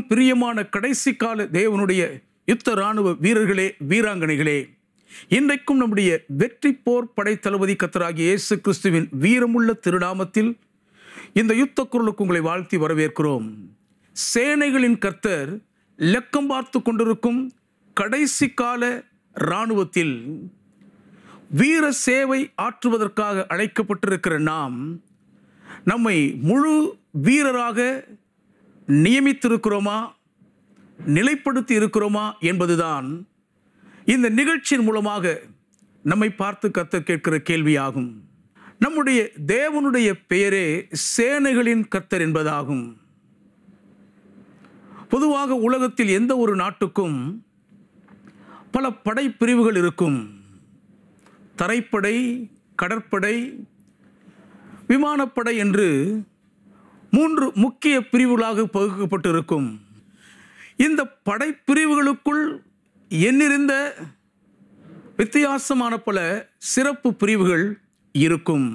மிகவும் பிரியமான கடைசி கால தேவனுடைய யுத்த இராணுவ வீரர்களே வீராங்கனைகளே இன்றைக்கும் நம்முடைய வெற்றி போர் படை தளபதி கத்தராகிய இயேசு கிறிஸ்துவின் வீரமுள்ள திருநாமத்தில் இந்த யுத்த குரலுக்கு உங்களை வாழ்த்தி வரவேற்கிறோம் சேனைகளின் கர்த்தர் லெக்கம் பார்த்து கொண்டிருக்கும் கடைசி கால இராணுவத்தில் வீர சேவை ஆற்றுவதற்காக அழைக்கப்பட்டிருக்கிற நாம் நம்மை முழு வீரராக நியமித்திருக்கிறோமா நிலைப்படுத்தி இருக்கிறோமா என்பதுதான் இந்த நிகழ்ச்சியின் மூலமாக நம்மை பார்த்து கத்த கேட்கிற கேள்வியாகும் நம்முடைய தேவனுடைய பெயரே சேனைகளின் கர்த்தர் என்பதாகும் பொதுவாக உலகத்தில் எந்த ஒரு நாட்டுக்கும் பல படைப்பிரிவுகள் இருக்கும் தரைப்படை கடற்படை விமானப்படை என்று மூன்று முக்கிய பிரிவுகளாக பகுக்கப்பட்டிருக்கும் இந்த படைப்பிரிவுகளுக்குள் எண்ணிருந்த வித்தியாசமான பல சிறப்பு பிரிவுகள் இருக்கும்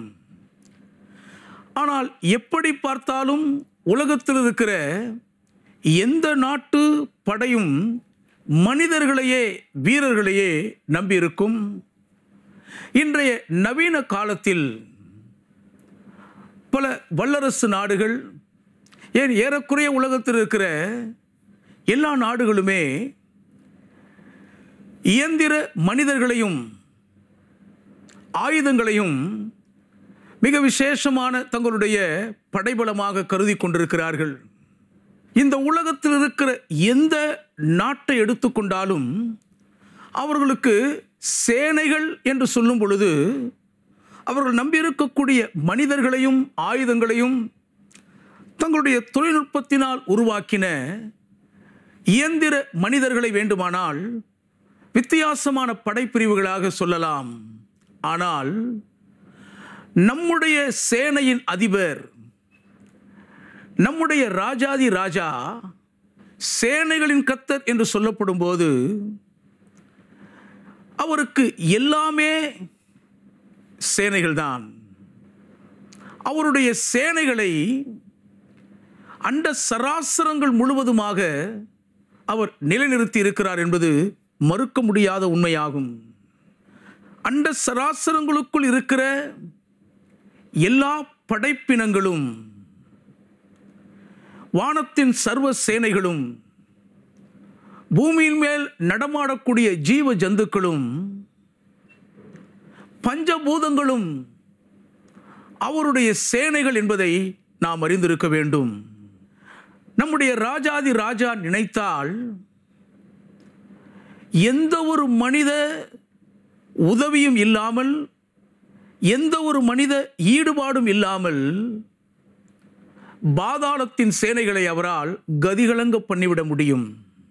ஆனால் எப்படி பார்த்தாலும் உலகத்தில் இருக்கிற எந்த நாட்டு படையும் மனிதர்களையே வீரர்களையே நம்பியிருக்கும் இன்றைய நவீன காலத்தில் பல வல்லரசு நாடுகள் ஏன் ஏறக்குறைய உலகத்தில் இருக்கிற எல்லா நாடுகளுமே இயந்திர மனிதர்களையும் ஆயுதங்களையும் மிக விசேஷமான தங்களுடைய படைபலமாக கருதி கொண்டிருக்கிறார்கள் இந்த உலகத்தில் இருக்கிற எந்த நாட்டை எடுத்துக்கொண்டாலும் அவர்களுக்கு சேனைகள் என்று சொல்லும் பொழுது அவர்கள் நம்பியிருக்கக்கூடிய மனிதர்களையும் ஆயுதங்களையும் தங்களுடைய தொழில்நுட்பத்தினால் உருவாக்கின இயந்திர மனிதர்களை வேண்டுமானால் வித்தியாசமான படைப்பிரிவுகளாக சொல்லலாம் ஆனால் நம்முடைய சேனையின் அதிபர் நம்முடைய ராஜாதி ராஜா சேனைகளின் கத்தர் என்று சொல்லப்படும் போது அவருக்கு எல்லாமே சேனைகள்தான் அவருடைய சேனைகளை அண்ட சராசரங்கள் முழுவதுமாக அவர் நிலைநிறுத்தி இருக்கிறார் என்பது மறுக்க முடியாத உண்மையாகும் அண்ட சராசரங்களுக்குள் இருக்கிற எல்லா படைப்பினங்களும் வானத்தின் சர்வ சேனைகளும் பூமியின் மேல் நடமாடக்கூடிய ஜீவ ஜந்துக்களும் பஞ்சபூதங்களும் அவருடைய சேனைகள் என்பதை நாம் அறிந்திருக்க வேண்டும் நம்முடைய ராஜாதி ராஜா நினைத்தால் எந்த ஒரு மனித உதவியும் இல்லாமல் எந்த ஒரு மனித ஈடுபாடும் இல்லாமல் பாதாளத்தின் சேனைகளை அவரால் கதிகலங்க பண்ணிவிட முடியும்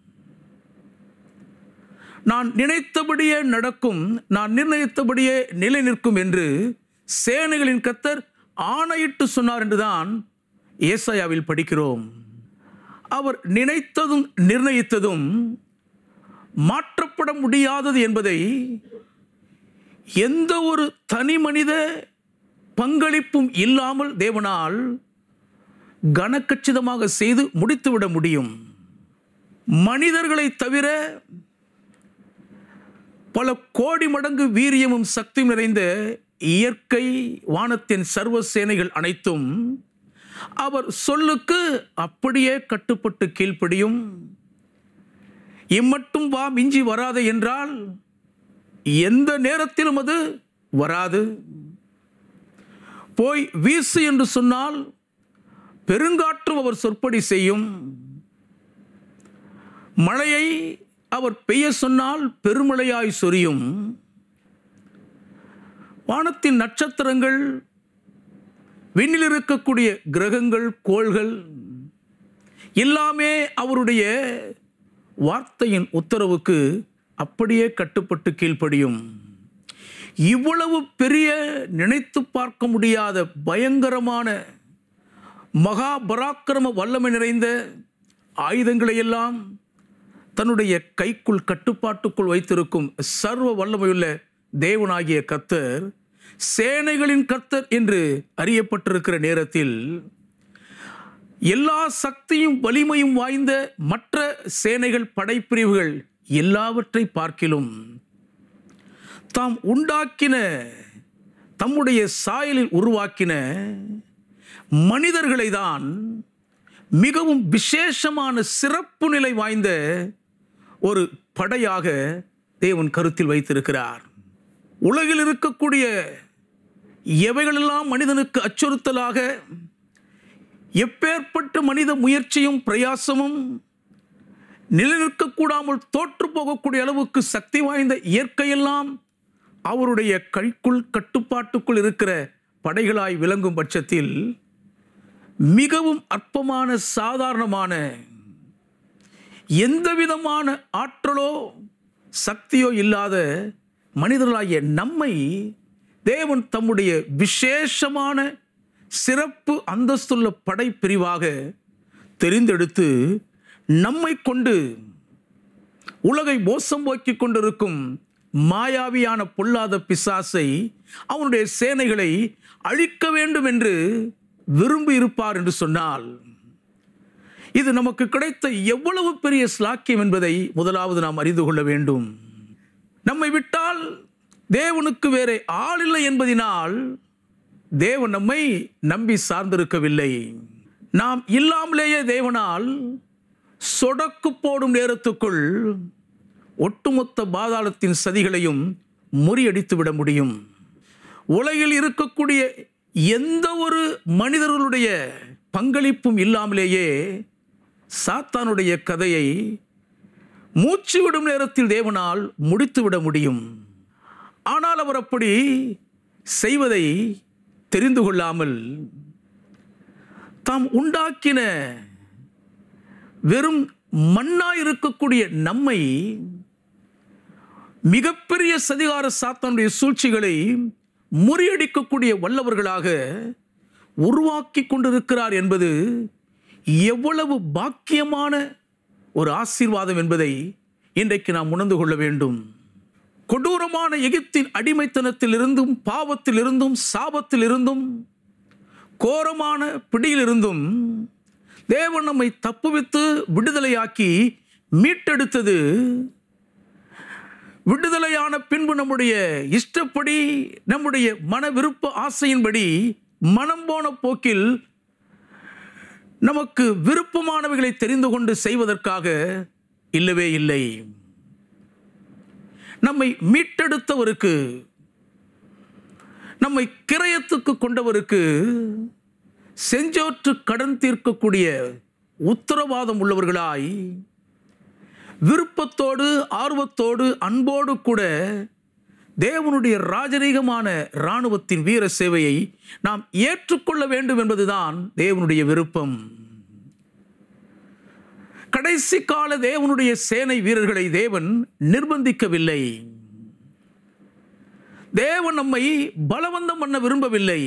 நான் நினைத்தபடியே நடக்கும் நான் நிர்ணயித்தபடியே நிலை நிற்கும் என்று சேனைகளின் கத்தர் ஆணையிட்டு சொன்னார் என்றுதான் ஏசாயாவில் படிக்கிறோம் அவர் நினைத்ததும் நிர்ணயித்ததும் மாற்றப்பட முடியாதது என்பதை எந்த ஒரு தனி மனித பங்களிப்பும் இல்லாமல் தேவனால் கனக்கச்சிதமாக செய்து முடித்துவிட முடியும் மனிதர்களை தவிர பல கோடி மடங்கு வீரியமும் சக்தியும் நிறைந்த இயற்கை வானத்தின் சர்வ சேனைகள் அனைத்தும் அவர் சொல்லுக்கு அப்படியே கட்டுப்பட்டு கீழ்ப்படியும் இம்மட்டும் வா மிஞ்சி வராது என்றால் எந்த நேரத்திலும் அது வராது போய் வீசு என்று சொன்னால் பெருங்காற்றும் அவர் சொற்படி செய்யும் மழையை அவர் பெய்ய சொன்னால் பெருமழையாய் சொரியும் வானத்தின் நட்சத்திரங்கள் விண்ணில் இருக்கக்கூடிய கிரகங்கள் கோள்கள் எல்லாமே அவருடைய வார்த்தையின் உத்தரவுக்கு அப்படியே கட்டுப்பட்டு கீழ்ப்படியும் இவ்வளவு பெரிய நினைத்து பார்க்க முடியாத பயங்கரமான மகா பராக்கிரம வல்லமை நிறைந்த ஆயுதங்களை எல்லாம் தன்னுடைய கைக்குள் கட்டுப்பாட்டுக்குள் வைத்திருக்கும் சர்வ வல்லமையுள்ள தேவனாகிய கத்தர் சேனைகளின் கர்த்தர் என்று அறியப்பட்டிருக்கிற நேரத்தில் எல்லா சக்தியும் வலிமையும் வாய்ந்த மற்ற சேனைகள் படைப்பிரிவுகள் எல்லாவற்றை பார்க்கிலும் தாம் உண்டாக்கின தம்முடைய சாயலில் உருவாக்கின மனிதர்களை தான் மிகவும் விசேஷமான சிறப்பு நிலை வாய்ந்த ஒரு படையாக தேவன் கருத்தில் வைத்திருக்கிறார் உலகில் இருக்கக்கூடிய எவைகளெல்லாம் மனிதனுக்கு அச்சுறுத்தலாக எப்பேற்பட்ட மனித முயற்சியும் பிரயாசமும் நிலைநிற்கக்கூடாமல் தோற்று போகக்கூடிய அளவுக்கு சக்தி வாய்ந்த இயற்கையெல்லாம் அவருடைய கைக்குள் கட்டுப்பாட்டுக்குள் இருக்கிற படைகளாய் விளங்கும் பட்சத்தில் மிகவும் அற்பமான சாதாரணமான எந்த விதமான ஆற்றலோ சக்தியோ இல்லாத மனிதர்களாகிய நம்மை தேவன் தம்முடைய விசேஷமான சிறப்பு அந்தஸ்துள்ள படைப்பிரிவாக தெரிந்தெடுத்து நம்மை கொண்டு உலகை மோசம் போக்கிக் கொண்டிருக்கும் மாயாவியான பொல்லாத பிசாசை அவனுடைய சேனைகளை அழிக்க வேண்டும் என்று விரும்பி இருப்பார் என்று சொன்னால் இது நமக்கு கிடைத்த எவ்வளவு பெரிய ஸ்லாக்கியம் என்பதை முதலாவது நாம் அறிந்து கொள்ள வேண்டும் நம்மை விட்டால் தேவனுக்கு வேறே ஆள் இல்லை என்பதினால் தேவன் நம்மை நம்பி சார்ந்திருக்கவில்லை நாம் இல்லாமலேயே தேவனால் சொடக்கு போடும் நேரத்துக்குள் ஒட்டுமொத்த பாதாளத்தின் சதிகளையும் முறியடித்து விட முடியும் உலகில் இருக்கக்கூடிய எந்த ஒரு மனிதர்களுடைய பங்களிப்பும் இல்லாமலேயே சாத்தானுடைய கதையை மூச்சு விடும் நேரத்தில் தேவனால் முடித்துவிட முடியும் ஆனால் அவர் அப்படி செய்வதை தெரிந்து கொள்ளாமல் தாம் உண்டாக்கின வெறும் மண்ணாய் இருக்கக்கூடிய நம்மை மிகப்பெரிய சதிகார சாத்தானுடைய சூழ்ச்சிகளை முறியடிக்கக்கூடிய வல்லவர்களாக உருவாக்கி கொண்டிருக்கிறார் என்பது எவ்வளவு பாக்கியமான ஒரு ஆசீர்வாதம் என்பதை இன்றைக்கு நாம் உணர்ந்து கொள்ள வேண்டும் கொடூரமான எகிப்தின் அடிமைத்தனத்திலிருந்தும் பாவத்திலிருந்தும் சாபத்திலிருந்தும் கோரமான பிடியிலிருந்தும் தேவன் நம்மை தப்புவித்து விடுதலையாக்கி மீட்டெடுத்தது விடுதலையான பின்பு நம்முடைய இஷ்டப்படி நம்முடைய மன விருப்ப ஆசையின்படி மனம் போன போக்கில் நமக்கு விருப்பமானவைகளை தெரிந்து கொண்டு செய்வதற்காக இல்லவே இல்லை நம்மை மீட்டெடுத்தவருக்கு நம்மை கிரயத்துக்கு கொண்டவருக்கு செஞ்சோற்று கடன் தீர்க்கக்கூடிய உத்தரவாதம் உள்ளவர்களாய் விருப்பத்தோடு ஆர்வத்தோடு அன்போடு கூட தேவனுடைய ராஜரீகமான இராணுவத்தின் வீர சேவையை நாம் ஏற்றுக்கொள்ள வேண்டும் என்பதுதான் தேவனுடைய விருப்பம் கடைசி கால தேவனுடைய சேனை வீரர்களை தேவன் நிர்பந்திக்கவில்லை தேவன் நம்மை பலவந்தம் பண்ண விரும்பவில்லை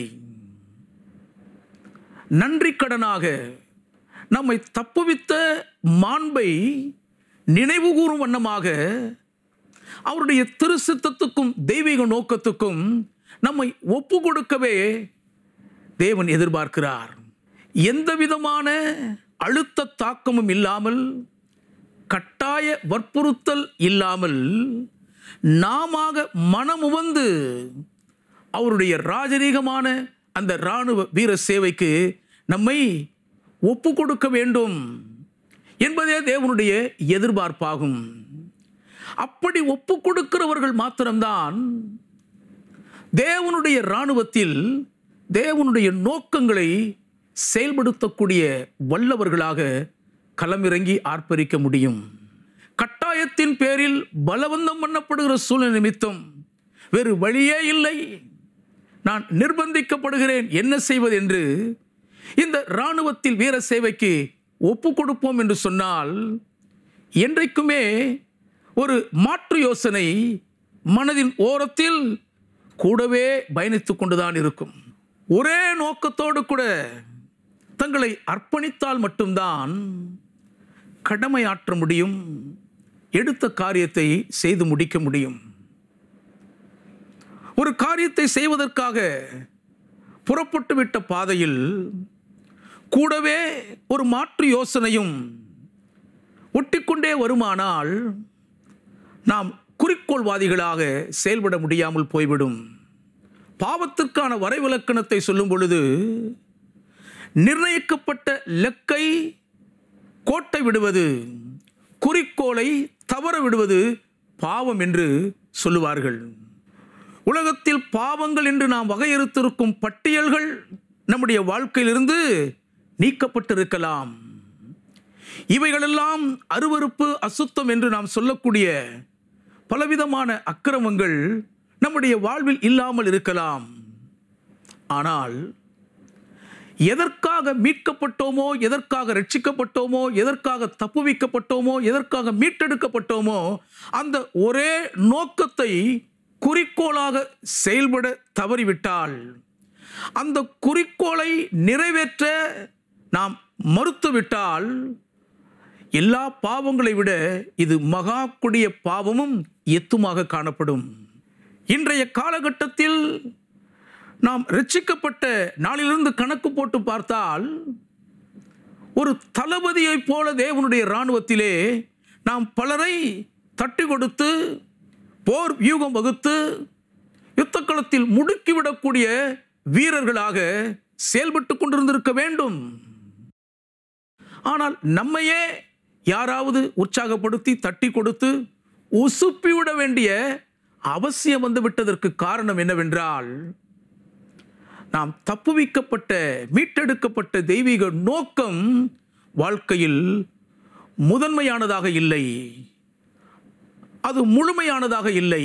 நன்றி கடனாக நம்மை தப்புவித்த மாண்பை நினைவு கூறும் வண்ணமாக அவருடைய திருசித்தத்துக்கும் தெய்வீக நோக்கத்துக்கும் நம்மை ஒப்பு கொடுக்கவே தேவன் எதிர்பார்க்கிறார் எந்த விதமான அழுத்த தாக்கமும் இல்லாமல் கட்டாய வற்புறுத்தல் இல்லாமல் நாம மனமுவந்து அவருடைய ராஜரீகமான அந்த இராணுவ வீர சேவைக்கு நம்மை ஒப்பு கொடுக்க வேண்டும் என்பதே தேவனுடைய எதிர்பார்ப்பாகும் அப்படி ஒப்பு கொடுக்கிறவர்கள் மாத்திரம்தான் தேவனுடைய இராணுவத்தில் தேவனுடைய நோக்கங்களை செயல்படுத்தக்கூடிய வல்லவர்களாக களமிறங்கி ஆர்ப்பரிக்க முடியும் கட்டாயத்தின் பேரில் பலவந்தம் பண்ணப்படுகிற சூழ்நிலை நிமித்தம் வேறு வழியே இல்லை நான் நிர்பந்திக்கப்படுகிறேன் என்ன செய்வது என்று இந்த இராணுவத்தில் வீர சேவைக்கு ஒப்பு கொடுப்போம் என்று சொன்னால் என்றைக்குமே ஒரு மாற்று யோசனை மனதின் ஓரத்தில் கூடவே பயணித்து கொண்டுதான் இருக்கும் ஒரே நோக்கத்தோடு கூட தங்களை அர்ப்பணித்தால் மட்டும்தான் கடமையாற்ற முடியும் எடுத்த காரியத்தை செய்து முடிக்க முடியும் ஒரு காரியத்தை செய்வதற்காக புறப்பட்டு விட்ட பாதையில் கூடவே ஒரு மாற்று யோசனையும் ஒட்டிக்கொண்டே வருமானால் நாம் குறிக்கோள்வாதிகளாக செயல்பட முடியாமல் போய்விடும் பாவத்திற்கான வரைவிலக்கணத்தை சொல்லும் பொழுது நிர்ணயிக்கப்பட்ட லெக்கை கோட்டை விடுவது குறிக்கோளை தவற விடுவது பாவம் என்று சொல்லுவார்கள் உலகத்தில் பாவங்கள் என்று நாம் வகையறுத்திருக்கும் பட்டியல்கள் நம்முடைய வாழ்க்கையிலிருந்து நீக்கப்பட்டிருக்கலாம் இவைகளெல்லாம் அருவருப்பு அசுத்தம் என்று நாம் சொல்லக்கூடிய பலவிதமான அக்கிரமங்கள் நம்முடைய வாழ்வில் இல்லாமல் இருக்கலாம் ஆனால் எதற்காக மீட்கப்பட்டோமோ எதற்காக ரட்சிக்கப்பட்டோமோ எதற்காக தப்புவிக்கப்பட்டோமோ எதற்காக மீட்டெடுக்கப்பட்டோமோ அந்த ஒரே நோக்கத்தை குறிக்கோளாக செயல்பட தவறிவிட்டால் அந்த குறிக்கோளை நிறைவேற்ற நாம் மறுத்துவிட்டால் எல்லா பாவங்களை விட இது மகா கொடிய பாவமும் எத்துமாக காணப்படும் இன்றைய காலகட்டத்தில் நாம் ரட்சிக்கப்பட்ட நாளிலிருந்து கணக்கு போட்டு பார்த்தால் ஒரு தளபதியைப் போல தேவனுடைய இராணுவத்திலே நாம் பலரை தட்டி கொடுத்து போர் வியூகம் வகுத்து யுத்தக்களத்தில் முடுக்கிவிடக்கூடிய வீரர்களாக செயல்பட்டு கொண்டிருந்திருக்க வேண்டும் ஆனால் நம்மையே யாராவது உற்சாகப்படுத்தி தட்டி கொடுத்து உசுப்பிவிட வேண்டிய அவசியம் வந்து விட்டதற்கு காரணம் என்னவென்றால் நாம் தப்புவிக்கப்பட்ட மீட்டெடுக்கப்பட்ட தெய்வீக நோக்கம் வாழ்க்கையில் முதன்மையானதாக இல்லை அது முழுமையானதாக இல்லை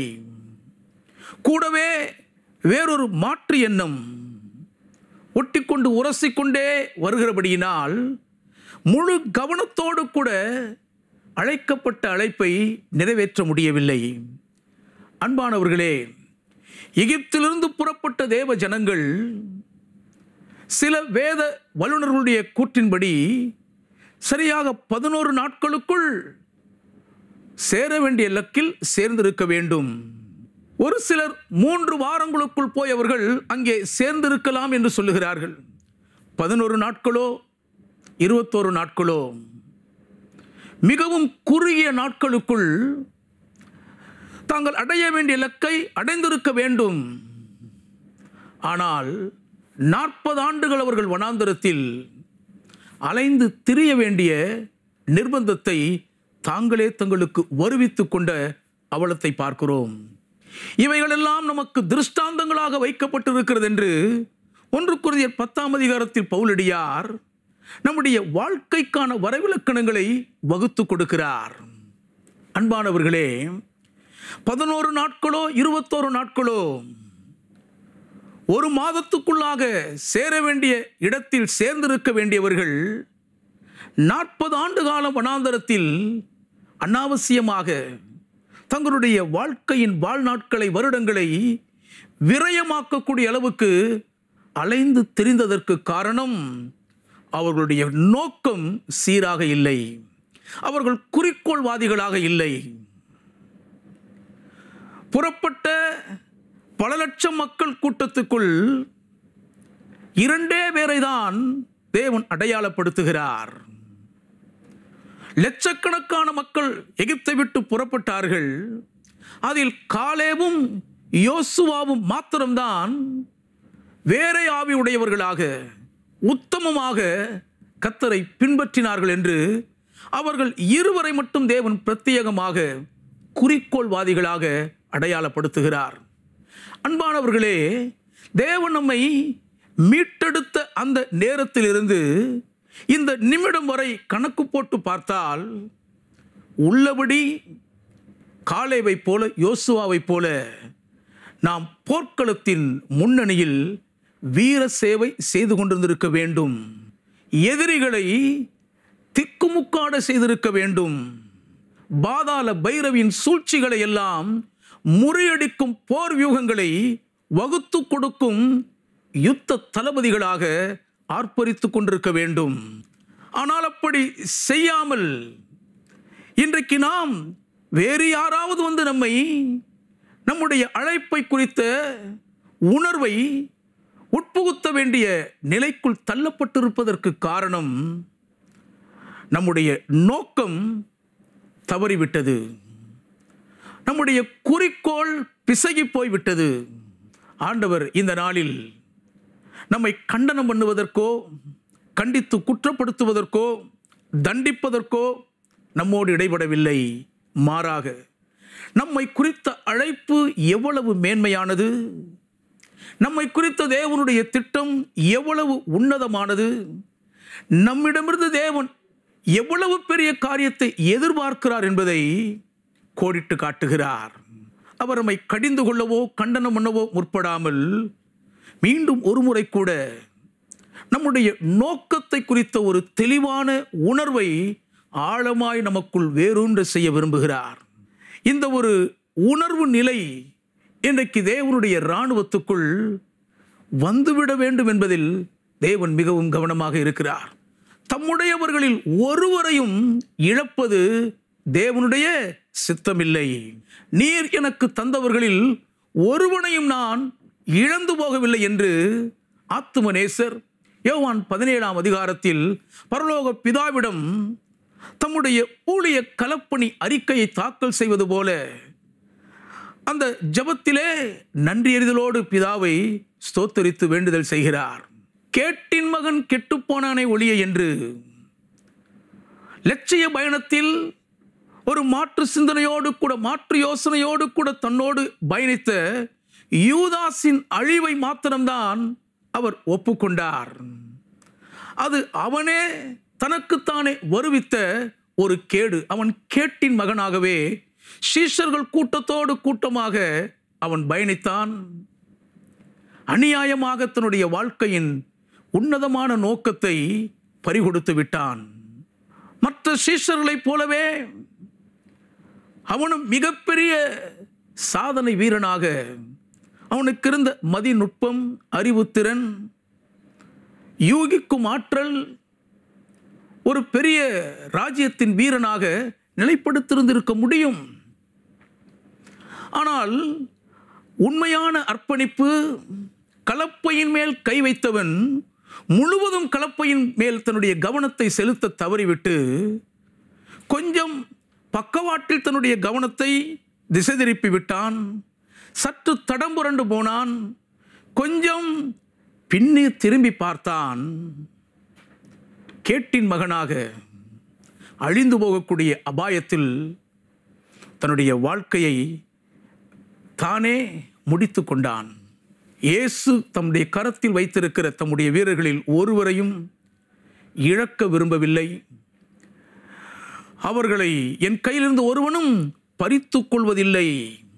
கூடவே வேறொரு மாற்று எண்ணம் ஒட்டிக்கொண்டு உரசிக்கொண்டே வருகிறபடியினால் முழு கவனத்தோடு கூட அழைக்கப்பட்ட அழைப்பை நிறைவேற்ற முடியவில்லை அன்பானவர்களே எகிப்திலிருந்து புறப்பட்ட தேவ ஜனங்கள் சில வேத வல்லுநர்களுடைய கூற்றின்படி சரியாக பதினோரு நாட்களுக்குள் சேர வேண்டிய லக்கில் சேர்ந்திருக்க வேண்டும் ஒரு சிலர் மூன்று வாரங்களுக்குள் போய் அவர்கள் அங்கே சேர்ந்திருக்கலாம் என்று சொல்லுகிறார்கள் பதினோரு நாட்களோ இருபத்தோரு நாட்களோ மிகவும் குறுகிய நாட்களுக்குள் தாங்கள் அடைய வேண்டிய இலக்கை அடைந்திருக்க வேண்டும் ஆனால் நாற்பது ஆண்டுகள் அவர்கள் வனாந்தரத்தில் அலைந்து திரிய வேண்டிய நிர்பந்தத்தை தாங்களே தங்களுக்கு வருவித்துக் கொண்ட அவலத்தை பார்க்கிறோம் இவைகளெல்லாம் நமக்கு திருஷ்டாந்தங்களாக வைக்கப்பட்டிருக்கிறது என்று ஒன்று குருதியர் பத்தாம் அதிகாரத்தில் பவுலடியார் நம்முடைய வாழ்க்கைக்கான வரைவிலக்கணங்களை வகுத்து கொடுக்கிறார் அன்பானவர்களே பதினோரு நாட்களோ இருபத்தோரு நாட்களோ ஒரு மாதத்துக்குள்ளாக சேர வேண்டிய இடத்தில் சேர்ந்திருக்க வேண்டியவர்கள் நாற்பது ஆண்டு காலம் வனாந்தரத்தில் அனாவசியமாக தங்களுடைய வாழ்க்கையின் வாழ்நாட்களை வருடங்களை விரயமாக்கக்கூடிய அளவுக்கு அலைந்து திரிந்ததற்கு காரணம் அவர்களுடைய நோக்கம் சீராக இல்லை அவர்கள் குறிக்கோள்வாதிகளாக இல்லை புறப்பட்ட பல லட்சம் மக்கள் கூட்டத்துக்குள் இரண்டே பேரை தான் தேவன் அடையாளப்படுத்துகிறார் லட்சக்கணக்கான மக்கள் எகிப்தை விட்டு புறப்பட்டார்கள் அதில் காலேவும் யோசுவாவும் மாத்திரம்தான் வேற ஆவி உடையவர்களாக உத்தமமாக கத்தரை பின்பற்றினார்கள் என்று அவர்கள் இருவரை மட்டும் தேவன் பிரத்யேகமாக குறிக்கோள்வாதிகளாக அடையாளப்படுத்துகிறார் அன்பானவர்களே தேவன் நம்மை மீட்டெடுத்த அந்த நேரத்திலிருந்து இந்த நிமிடம் வரை கணக்கு போட்டு பார்த்தால் உள்ளபடி காலேவைப் போல யோசுவாவைப் போல நாம் போர்க்களத்தின் முன்னணியில் வீர சேவை செய்து கொண்டிருந்திருக்க வேண்டும் எதிரிகளை திக்குமுக்காட செய்திருக்க வேண்டும் பாதாள பைரவின் சூழ்ச்சிகளை எல்லாம் முறியடிக்கும் போர் வியூகங்களை வகுத்து கொடுக்கும் யுத்த தளபதிகளாக ஆர்ப்பரித்துக் கொண்டிருக்க வேண்டும் ஆனால் அப்படி செய்யாமல் இன்றைக்கு நாம் வேறு யாராவது வந்து நம்மை நம்முடைய அழைப்பை குறித்த உணர்வை உட்புகுத்த வேண்டிய நிலைக்குள் தள்ளப்பட்டிருப்பதற்கு காரணம் நம்முடைய நோக்கம் தவறிவிட்டது நம்முடைய குறிக்கோள் பிசகி போய்விட்டது ஆண்டவர் இந்த நாளில் நம்மை கண்டனம் பண்ணுவதற்கோ கண்டித்து குற்றப்படுத்துவதற்கோ தண்டிப்பதற்கோ நம்மோடு இடைபடவில்லை மாறாக நம்மை குறித்த அழைப்பு எவ்வளவு மேன்மையானது நம்மை குறித்த தேவனுடைய திட்டம் எவ்வளவு உன்னதமானது நம்மிடமிருந்து தேவன் எவ்வளவு பெரிய காரியத்தை எதிர்பார்க்கிறார் என்பதை கோடிட்டு காட்டுகிறார் அவர் நம்மை கடிந்து கொள்ளவோ கண்டனம் பண்ணவோ முற்படாமல் மீண்டும் ஒரு முறை கூட நம்முடைய நோக்கத்தை குறித்த ஒரு தெளிவான உணர்வை ஆழமாய் நமக்குள் வேரூன்ற செய்ய விரும்புகிறார் இந்த ஒரு உணர்வு நிலை இன்றைக்கு தேவனுடைய இராணுவத்துக்குள் வந்துவிட வேண்டும் என்பதில் தேவன் மிகவும் கவனமாக இருக்கிறார் தம்முடையவர்களில் ஒருவரையும் இழப்பது தேவனுடைய சித்தமில்லை நீர் எனக்கு தந்தவர்களில் ஒருவனையும் நான் இழந்து போகவில்லை என்று ஆத்துமநேசர் யோவான் பதினேழாம் அதிகாரத்தில் பரலோக பிதாவிடம் தம்முடைய ஊழிய கலப்பணி அறிக்கையை தாக்கல் செய்வது போல அந்த ஜபத்திலே நன்றி எறிதலோடு பிதாவை ஸ்தோத்தரித்து வேண்டுதல் செய்கிறார் கேட்டின் மகன் கெட்டுப்போனானே ஒளிய என்று லட்சிய பயணத்தில் ஒரு மாற்று சிந்தனையோடு கூட மாற்று யோசனையோடு கூட தன்னோடு பயணித்த யூதாஸின் அழிவை மாத்திரம்தான் அவர் ஒப்புக்கொண்டார் அது அவனே தனக்குத்தானே வருவித்த ஒரு கேடு அவன் கேட்டின் மகனாகவே சீஷர்கள் கூட்டத்தோடு கூட்டமாக அவன் பயணித்தான் அநியாயமாக தன்னுடைய வாழ்க்கையின் உன்னதமான நோக்கத்தை பறிகொடுத்து விட்டான் மற்ற சீஷர்களைப் போலவே அவனும் மிகப்பெரிய சாதனை வீரனாக அவனுக்கு இருந்த மதிநுட்பம் அறிவுத்திறன் யூகிக்கும் ஆற்றல் ஒரு பெரிய ராஜ்யத்தின் வீரனாக நிலைப்படுத்தியிருந்திருக்க முடியும் ஆனால் உண்மையான அர்ப்பணிப்பு கலப்பையின் மேல் கை வைத்தவன் முழுவதும் கலப்பையின் மேல் தன்னுடைய கவனத்தை செலுத்த தவறிவிட்டு கொஞ்சம் பக்கவாட்டில் தன்னுடைய கவனத்தை திசை திருப்பி விட்டான் சற்று தடம் புரண்டு போனான் கொஞ்சம் பின்னே திரும்பி பார்த்தான் கேட்டின் மகனாக அழிந்து போகக்கூடிய அபாயத்தில் தன்னுடைய வாழ்க்கையை தானே முடித்து கொண்டான் இயேசு தம்முடைய கரத்தில் வைத்திருக்கிற தம்முடைய வீரர்களில் ஒருவரையும் இழக்க விரும்பவில்லை அவர்களை என் கையிலிருந்து ஒருவனும் பறித்துக் கொள்வதில்லை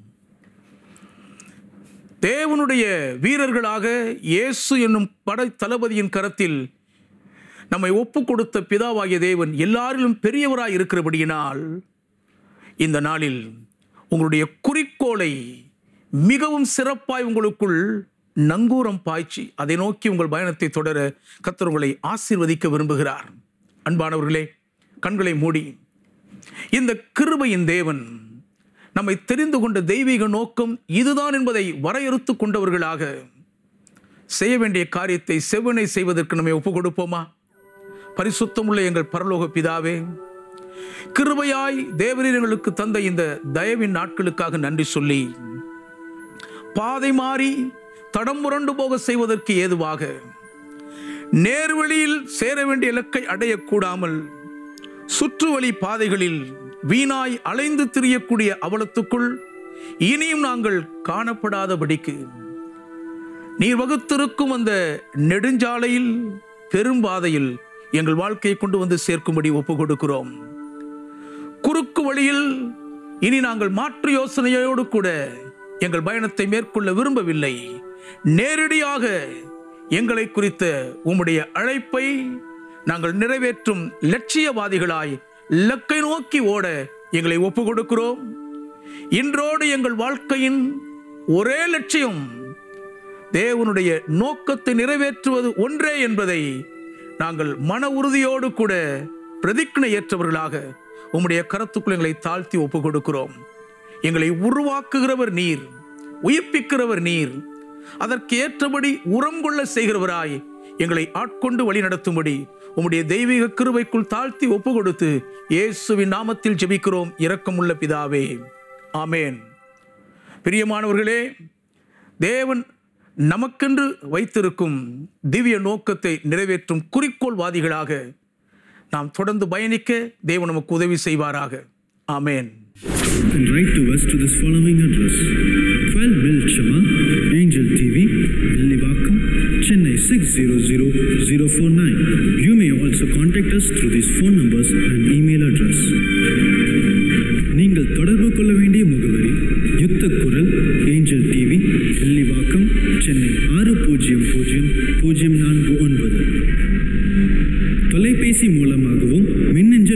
தேவனுடைய வீரர்களாக இயேசு என்னும் படை தளபதியின் கரத்தில் நம்மை ஒப்பு கொடுத்த பிதாவாகிய தேவன் எல்லாரிலும் பெரியவராய் இருக்கிறபடியினால் இந்த நாளில் உங்களுடைய குறிக்கோளை மிகவும் சிறப்பாய் உங்களுக்குள் நங்கூரம் பாய்ச்சி அதை நோக்கி உங்கள் பயணத்தை தொடர கர்த்தர் உங்களை ஆசீர்வதிக்க விரும்புகிறார் அன்பானவர்களே கண்களை மூடி இந்த கிருபையின் தேவன் நம்மை தெரிந்து கொண்ட தெய்வீக நோக்கம் இதுதான் என்பதை வரையறுத்து கொண்டவர்களாக செய்ய வேண்டிய காரியத்தை செவ்வனை செய்வதற்கு நம்மை ஒப்பு கொடுப்போமா பரிசுத்தமுள்ள எங்கள் பரலோக பிதாவே கிருபையாய் தேவரீர் எங்களுக்கு தந்த இந்த தயவின் நாட்களுக்காக நன்றி சொல்லி பாதை மாறி தடம் புரண்டு போக செய்வதற்கு ஏதுவாக நேர்வழியில் சேர வேண்டிய இலக்கை அடையக்கூடாமல் சுற்றுவழி பாதைகளில் வீணாய் அலைந்து திரியக்கூடிய அவலத்துக்குள் இனியும் நாங்கள் காணப்படாதபடிக்கு நீர் வகுத்திருக்கும் அந்த நெடுஞ்சாலையில் பெரும்பாதையில் எங்கள் வாழ்க்கையை கொண்டு வந்து சேர்க்கும்படி ஒப்பு கொடுக்கிறோம் குறுக்கு வழியில் இனி நாங்கள் மாற்று யோசனையோடு கூட எங்கள் பயணத்தை மேற்கொள்ள விரும்பவில்லை நேரடியாக எங்களை குறித்த உம்முடைய அழைப்பை நாங்கள் நிறைவேற்றும் லட்சியவாதிகளாய் இலக்கை நோக்கி ஓட எங்களை ஒப்பு கொடுக்கிறோம் இன்றோடு எங்கள் வாழ்க்கையின் ஒரே லட்சியம் தேவனுடைய நோக்கத்தை நிறைவேற்றுவது ஒன்றே என்பதை நாங்கள் மன உறுதியோடு கூட பிரதிக்னை ஏற்றவர்களாக உம்முடைய கரத்துக்குள் எங்களை தாழ்த்தி ஒப்பு கொடுக்கிறோம் எங்களை உருவாக்குகிறவர் நீர் உயிர்ப்பிக்கிறவர் நீர் அதற்கு ஏற்றபடி உரம் கொள்ள செய்கிறவராய் எங்களை ஆட்கொண்டு வழி நடத்தும்படி உம்முடைய தெய்வீக கிருபைக்குள் தாழ்த்தி ஒப்பு கொடுத்து இயேசுவின் நாமத்தில் ஜெபிக்கிறோம் இரக்கமுள்ள பிதாவே ஆமேன் பிரியமானவர்களே தேவன் நமக்கென்று வைத்திருக்கும் திவ்ய நோக்கத்தை நிறைவேற்றும் குறிக்கோள்வாதிகளாக நாம் தொடர்ந்து பயணிக்க தேவன் நமக்கு உதவி செய்வாராக ஆமேன் and write to us to this following address 12 Bill Chama, Angel TV, Villivakam, Chennai 600049. You may also contact us through these phone numbers and email address. நீங்கள் தொடர்பு கொள்ள வேண்டிய முகவரி யுத்த குரல் ஏஞ்சல் டிவி வில்லிவாக்கம் சென்னை ஆறு பூஜ்ஜியம் பூஜ்ஜியம் பூஜ்ஜியம் நான்கு ஒன்பது தொலைபேசி மூலமாகவும் மின்னஞ்சல்